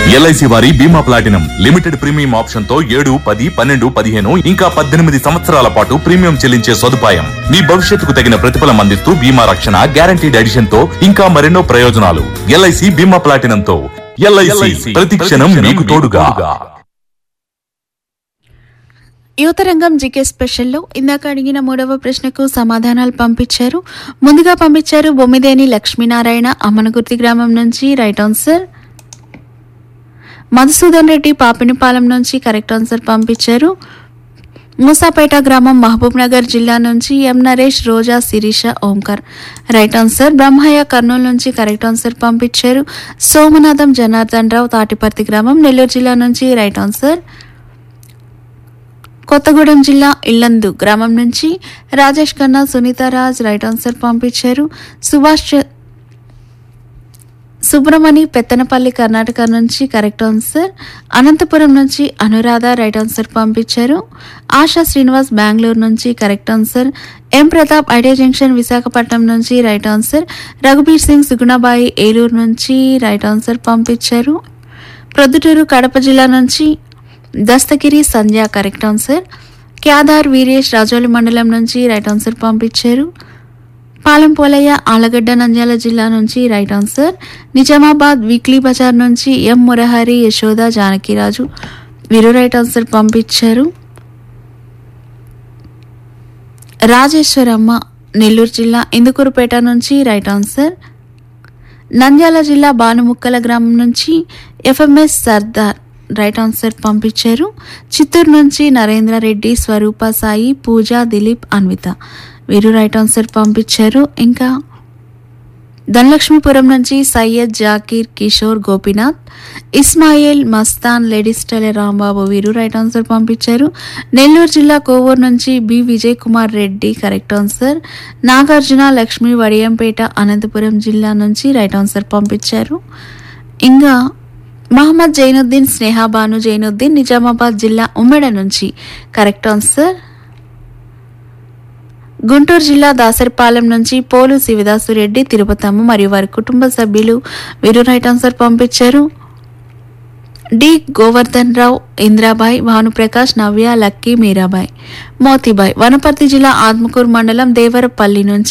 LIC వారి బీమా platinum limited premium option తో ఏడు పది పన్నెండు పదిహేను ఇంకా పద్దెనిమిది సంవత్సరాల పాటు ప్రీమియం చెల్లించే సదుపాయం మీ భవిష్యత్తుకు తగిన ప్రతిఫలం అందిస్తూ బీమా రక్షణ గ్యారంటీడ్ ఎడిషన్ తో ఇంకా మరెన్నో ప్రయోజనాలు ఎల్ఐసి బీమా ప్లాటినం తో ఎల్ఐసి ప్రతి క్షణం మీకు తోడుగా యువతరంగం జీకే స్పెషల్లో ఇందాక అడిగిన మూడవ ప్రశ్నకు సమాధానాలు పంపించారు ముందుగా పంపించారు బొమ్మిదేని లక్ష్మీనారాయణ అమ్మనగుర్తి గ్రామం నుంచి రైట్ ఆన్సర్ మధుసూదన్ రెడ్డి పాపినిపాలెం నుంచి కరెక్ట్ ఆన్సర్ పంపించారు మూసాపేట గ్రామం మహబూబ్ నగర్ జిల్లా నుంచి M Naresh Roja Sirisha Omkar right answer Brahmaiah Kurnool నుంచి కరెక్ట్ ఆన్సర్ పంపించారు సోమనాథం జనార్దన్ రావు తాటిపర్తి గ్రామం నెల్లూరు జిల్లా నుంచి రైట్ ఆన్సర్ కొత్తగూడెం జిల్లా ఇల్లందు గ్రామం నుంచి రాజేష్ ఖన్నా సునీతారాజ్ రైట్ ఆన్సర్ పంపించారు సుభాష్ చ- సుబ్రమణి పెత్తనపల్లి కర్ణాటక నుంచి కరెక్ట్ ఆన్సర్ అనంతపురం నుంచి అనురాధ రైట్ ఆన్సర్ పంపించారు ఆశా శ్రీనివాస్ బెంగళూరు నుంచి correct answer M Pratap idea junction Visakhapatnam నుంచి రైట్ ఆన్సర్ రఘుబీర్ సింగ్ సుగుణాబాయి ఏలూరు నుంచి రైట్ ఆన్సర్ పంపించారు ప్రొద్దుటూరు కడప జిల్లా నుంచి దస్తగిరి సంధ్య కరెక్ట్ ఆన్సర్ క్యాదార్ వీరేష్ రాజోలి మండలం నుంచి రైట్ ఆన్సర్ పంపించారు పాలెం పోలయ్య ఆలగడ్డ నంద్యాల జిల్లా నుంచి right answer Nizamabad weekly bazaar నుంచి ఎం మురహరి యశోద జానకిరాజు వీరు రైట్ ఆన్సర్ పంపించారు రాజేశ్వరమ్మ నెల్లూరు జిల్లా ఇందుకూరుపేట నుంచి రైట్ ఆన్సర్ నంద్యాల జిల్లా బానుముక్కల గ్రామం నుంచి ఎఫ్ఎంఎస్ సర్దార్ రైట్ ఆన్సర్ పంపించారు చిత్తూరు నుంచి నరేంద్ర రెడ్డి స్వరూప సాయి పూజ దిలీప్ అన్విత వీరు రైట్ ఆన్సర్ పంపించారు ఇంకా ధనలక్ష్మీపురం నుంచి సయ్యద్ జాకీర్ కిషోర్ గోపీనాథ్ ఇస్మాయిల్ మస్తాన్ లేడీస్ టైలర్ రాంబాబు వీరు రైట్ ఆన్సర్ పంపించారు నెల్లూరు జిల్లా కోవూరు నుంచి B Vijay Kumar Reddy correct answer Nagarjuna Lakshmi Vadiyampeta Anantapur జిల్లా నుంచి రైట్ ఆన్సర్ పంపించారు ఇంకా మహమ్మద్ జైనుద్దీన్ స్నేహాబాను జైనుద్దీన్ నిజామాబాద్ జిల్లా ఉమ్మెడ నుంచి కరెక్ట్ ఆన్సర్ గుంటూరు జిల్లా దాసరిపాలెం నుంచి పోలు శివదాసురెడ్డి తిరుపతమ్మ మరియు వారి కుటుంబ సభ్యులు వీరు రైట్ ఆన్సర్ పంపించారు డి గోవర్ధన్ రావు ఇంద్రాబాయ్ భానుప్రకాష్ నవ్య లక్కీ మీరాబాయ్ మోతీబాయ్ వనపర్తి జిల్లా ఆత్మకూరు మండలం దేవరపల్లి నుంచి